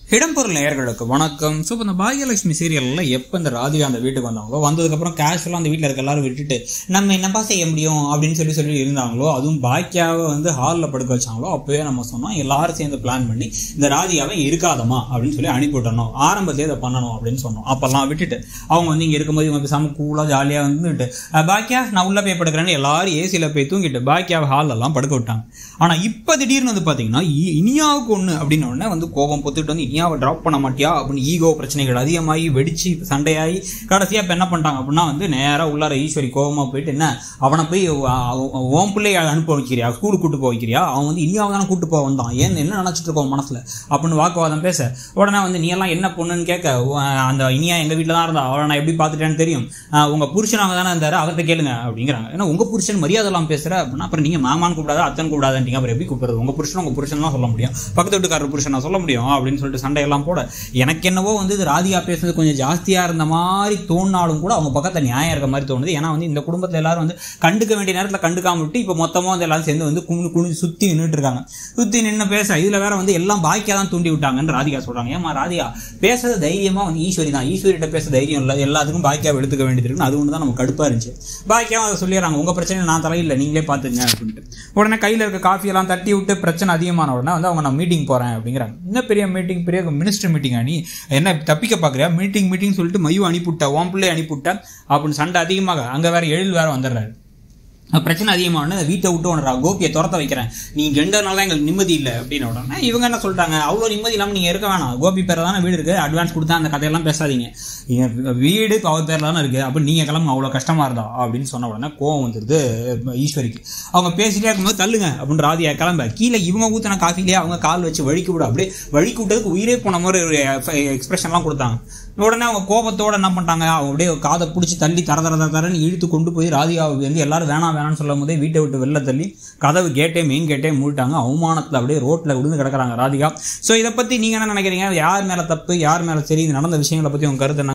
இடம்பொருள் நேயர்களுக்கு வணக்கம் ஸோ இப்போ இந்த பாகியலட்சுமி சீரியலில் எப்போ இந்த ராதிகா அந்த வீட்டுக்கு வந்தாங்களோ வந்ததுக்கப்புறம் கேஷுவலாக அந்த வீட்டில் இருக்க எல்லாரும் விட்டுட்டு நம்ம என்னப்பா செய்ய முடியும் அப்படின்னு சொல்லி சொல்லி இருந்தாங்களோ அதுவும் பாக்கியாவை வந்து ஹாலில் படுக்க வச்சாங்களோ அப்போவே நம்ம சொன்னோம் எல்லாரும் சேர்ந்து பிளான் பண்ணி இந்த ராதிகாவை இருக்காதமா அப்படின்னு சொல்லி அனுப்பி விட்டணும் ஆரம்பத்திலே இதை பண்ணணும் அப்படின்னு சொன்னோம் அப்போல்லாம் விட்டுட்டு அவங்க வந்து இங்கே இருக்கும்போது இவங்க பேசாமல் கூலாக ஜாலியாக வந்துட்டு "அஹ், பாக்கியா நான் உள்ளே போய் படுக்கிறேன்னு எல்லாரும் ஏசியில் போய் தூங்கிட்டு பாக்கியாவை ஹாலெல்லாம் படுக்க விட்டாங்க ஆனால் இப்போ திடீர்னு வந்து பார்த்தீங்கன்னா இ- இனியாவுக்கு ஒன்று அப்படின்னு உடனே வந்து கோபம் பொத்துட்டு வந்து இனியாவை ட்ராப் பண்ண மாட்டியா அப்படின்னு ஈகோ பிரச்சனைகள் அதிகமாகி வெடிச்சு சண்டையாகி கடைசியாக இப்போ என்ன பண்ணிட்டாங்க அப்படின்னா வந்து நேராக உள்ளார ஈஸ்வரி கோபமாக போயிட்டு என்ன அவனை போய் அ- ஓம் பிள்ளைய அனுப்ப வைக்கிறியா ஸ்கூலுக்கு கூட்டு போக வைக்கிறியா அவன் வந்து இனியாவை தானே கூட்டு போக வந்தான் ஏன் என்ன நினச்சிட்டு இருக்கோம் மனசில் அப்படின்னு வாக்குவாதம் பேச உடனே வந்து நீ எல்லாம் என்ன பொண்ணுன்னு கேட்க "உ- அந்த இனியா எங்கள் வீட்டில் தான் இருந்தா அவளை நான் எப்படி பார்த்துட்டேன்னு தெரியும் அஹ் உங்க புருஷனாக தானே இருந்தாரு அவர்கிட்ட கேளுங்க அப்படிங்கிறாங்க ஏன்னா உங்க புருஷன் மரியாதைலாம் பேசுற அப்படின்னா அப்புறம் நீங்க மாமான்னு கூப்பிடாத அத்தன் கூப்பிடாதீங்க அப்புறம் எப்படி கூப்பிடுறது உங்க புருஷன் உங்க புருஷன் தான் சொல்ல முடியும் பக்கத்து வீட்டுக்காரர் புருஷன் நான் சொல்ல முடியும் அப்படின்னு சொல்லிட்டு சண்டையெல்லாம் போட எனக்கு என்னவோ வந்து இது ராதிகா பேசுறது கொஞ்சம் ஜாஸ்தியா இருந்த மாதிரி தோணினாலும் கூட அவங்க பக்கத்துல நியாயம் இருக்க மாதிரி தோணுது ஏன்னா வந்து இந்த குடும்பத்துல எல்லாரும் வந்து கண்டுக்க வேண்டிய நேரத்துல கண்டுக்காம விட்டு இப்போ மொத்தமா வந்து எல்லாரும் சேர்ந்து வந்து குனி குனி சுத்தி நின்றுட்டு இருக்காங்க சுத்தி நின்று பேச இதுல வேற வந்து எல்லாம் பாக்கியா தான் தூண்டி விட்டாங்கன்னு ராதிகா சொல்றாங்க ஏமா ராதிகா பேசுறது தைரியமா வந்து ஈஸ்வரி தான் ஈஸ்வரிட்ட பேச தைரியம் இல்லை எல்லாத்துக்கும் பாக்கியாவை எடுத்துக்க வேண்டியது இருக்குன்னு அது ஒன்று தான் நமக்கு கடுப்பா இருந்துச்சு பாக்கியாவும் அதை சொல்லிடுறாங்க உங்க பிரச்சனை நான் தலையில்லை நீங்களே பார்த்துங்க அப்படின்ட்டு உடனே கையில இருக்க காஃபி எல்லாம் தட்டி விட்டு பிரச்சனை அதிகமான உடனே வந்து அவங்க நான் மீட்டிங் போறேன் அப்படிங்கிறாங்க என்ன பெரிய மீட்டிங் பெரிய மினிஸ்டர் மீட்டிங் நீ என்ன தப்பிக்க பாக்குறியா மீட்டிங் மீட்டிங் சொல்லிட்டு மையம் அனுப்பிவிட்ட ஓம் பிள்ளை அனுப்பிவிட்ட அப்படின்னு சண்டை அதிகமாக அங்க வேற எழில் வேற வந்துடுறாரு அஹ் பிரச்சனை அதிகமான வீட்டை விட்டு உடனே கோபியை துரத்த வைக்கிறேன் நீங்க ரெண்டனால தான் எங்களுக்கு நிம்மதி இல்லை அப்படின்னு உடனே இவங்க என்ன சொல்லிட்டாங்க அவ்வளோ நிம்மதி இல்லாமல் நீங்க இருக்க வேணாம் கோபி பேர தானே வீடு இருக்கு அட்வான்ஸ் கொடுத்தா அந்த கதையெல்லாம் பேசாதீங்க இங்க வீடு இப்போ அவர் பேர்ல தானே இருக்கு அப்போ நீங்க கிளம்புங்க அவ்வளோ கஷ்டமா இருந்தா அப்படின்னு சொன்ன உடனே கோவம் வந்துருது ஈஸ்வரிக்கு அவங்க பேசிட்டே இருக்கும்போது தள்ளுங்க அப்படின்னு ராதியா கிளம்ப கீழே இவங்க ஊத்தின காஃபிலேயே அவங்க கால் வச்சு வழிக்கு விட அப்படியே வழிக்கு விட்டதுக்கு உயிரே போன மாதிரி ஒரு எக்ஸ்பிரஷன்லாம் கொடுத்தாங்க உடனே அவங்க கோபத்தோட என்ன பண்ணிட்டாங்க அவங்க அப்படியே காதை பிடிச்சி தள்ளி தர தர தர தரன்னு இழுத்து கொண்டு போய் ராதிகாவை வந்து எல்லாரும் வேணாம் வேணாம்னு சொல்லும் போதே வீட்டை விட்டு வெளில தள்ளி கதவு கேட்டே மெயின் கேட்டே மூடிட்டாங்க அவமானத்தில் அப்படியே ரோட்டில் விழுந்து கிடக்குறாங்க ராதிகா ஸோ இதை பற்றி நீங்கள் என்ன நினைக்கிறீங்க யார் மேலே தப்பு யார் மேலே சரி இது நடந்த விஷயங்களை பற்றி உங்க கருத்து என்ன